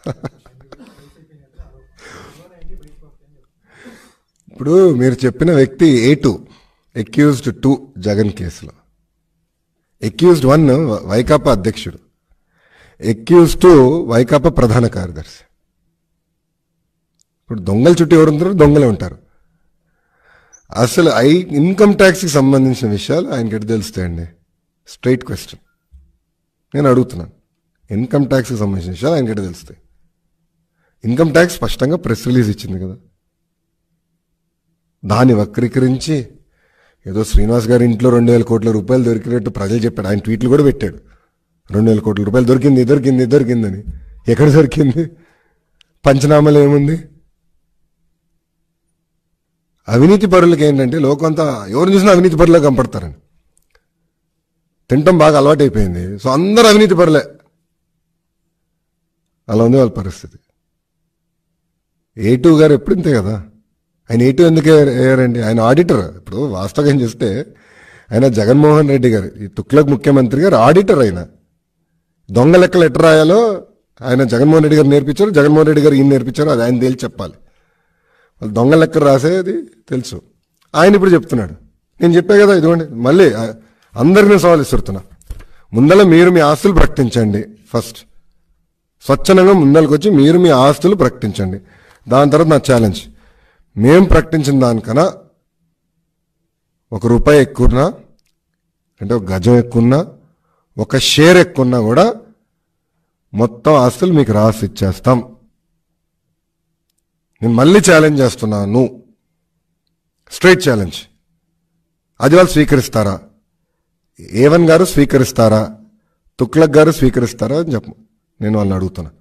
ఇప్పుడు మీరు చెప్పిన వ్యక్తి A two accused two Jagan కేసులో ఎక్యూజ్డ్ వన్ వైకాపా అధ్యక్షుడు ఎక్యూజ్ టూ వైకాపా ప్రధాన కార్యదర్శి ఇప్పుడు దొంగల చుట్టూ ఎవరు ఉంటారు దొంగలే ఉంటారు అసలు ఐ ఇన్కమ్ ట్యాక్స్కి సంబంధించిన విషయాలు ఆయనకి ఎటు తెలుస్తాయండి స్ట్రైట్ క్వశ్చన్ నేను అడుగుతున్నాను ఇన్కమ్ ట్యాక్స్కి సంబంధించిన విషయాలు ఆయనకి ఎటు తెలుస్తాయి ఇన్కమ్ ట్యాక్స్ స్పష్టంగా ప్రెస్ రిలీజ్ ఇచ్చింది కదా దాన్ని వక్రీకరించి ఏదో శ్రీనివాస్ గారి ఇంట్లో రెండు వేల కోట్ల రూపాయలు దొరికినట్టు ప్రజలు చెప్పాడు ఆయన ట్వీట్లు కూడా పెట్టాడు రెండు వేల కోట్ల రూపాయలు దొరికింది దొరికింది దొరికిందని ఎక్కడ దొరికింది పంచనామాలు ఏముంది అవినీతి పరులకి ఏంటంటే లోకంతా ఎవరు చూసినా అవినీతి పరులే కనపడతారని తింటాం బాగా అలవాటైపోయింది సో అందరూ అవినీతి పరులే అలా ఉంది వాళ్ళ పరిస్థితి ఏ టూ గారు ఎప్పుడు ఇంతే కదా ఆయన ఏ టూ ఎందుకు అయ్యారండి ఆయన ఆడిటర్ ఇప్పుడు వాస్తవం చూస్తే ఆయన జగన్మోహన్ రెడ్డి గారు ఈ తుక్లక్ ముఖ్యమంత్రి గారు ఆడిటర్ ఆయన దొంగ లెక్కలు ఎట్ట రాయాలో ఆయన జగన్మోహన్ రెడ్డి గారు నేర్పించారు జగన్మోహన్ రెడ్డి గారు ఈయన నేర్పించారు అది ఆయన తేల్చి చెప్పాలి వాళ్ళు దొంగ లెక్కలు రాసేది తెలుసు ఆయన ఇప్పుడు చెప్తున్నాడు నేను చెప్పే కదా ఇదిగోండి మళ్ళీ ఆ, అందరికి నేను సవాల్ ఇస్తున్నా ముందల మీరు మీ ఆస్తులు ప్రకటించండి ఫస్ట్ స్వచ్ఛందంగా ముందరకు వచ్చి మీరు మీ ఆస్తులు ప్రకటించండి దాని తర్వాత నా ఛాలెంజ్ మేం ప్రకటించిన దానికన్నా ఒక రూపాయి ఎక్కువన్నా అంటే ఒక గజం ఎక్కువన్నా ఒక షేర్ ఎక్కువన్నా కూడా మొత్తం ఆస్తులు మీకు రాసి ఇచ్చేస్తాం నేను మళ్ళీ ఛాలెంజ్ చేస్తున్నాను స్ట్రైట్ ఛాలెంజ్ అది వాళ్ళు స్వీకరిస్తారా ఏవన్ గారు స్వీకరిస్తారా తుక్లక్ గారు స్వీకరిస్తారా అని చెప్పు నేను వాళ్ళని అడుగుతున్నా